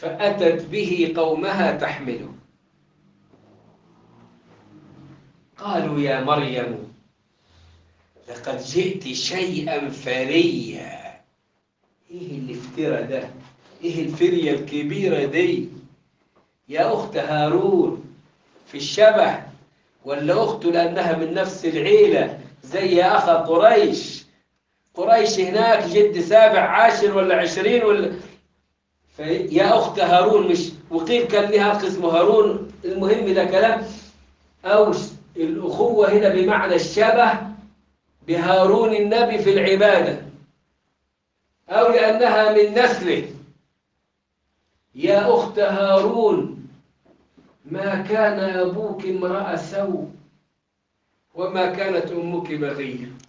فأتت به قومها تحمله قالوا يا مريم لقد جئت شيئا فريا ايه الافتراء ده ايه الفرية الكبيرة دي يا اخت هارون في الشبه ولا اخته لانها من نفس العيلة زي اخا قريش قريش هناك جد سابع عاشر ولا عشرين ولا يا اخت هارون مش وقيل كان لها اخ اسمه هارون المهم ده كلام او الاخوة هنا بمعنى الشبه بهارون النبي في العبادة أو لأنها من نسله يا أخت هارون ما كان أبوك امرأ سوء وما كانت أمك بغية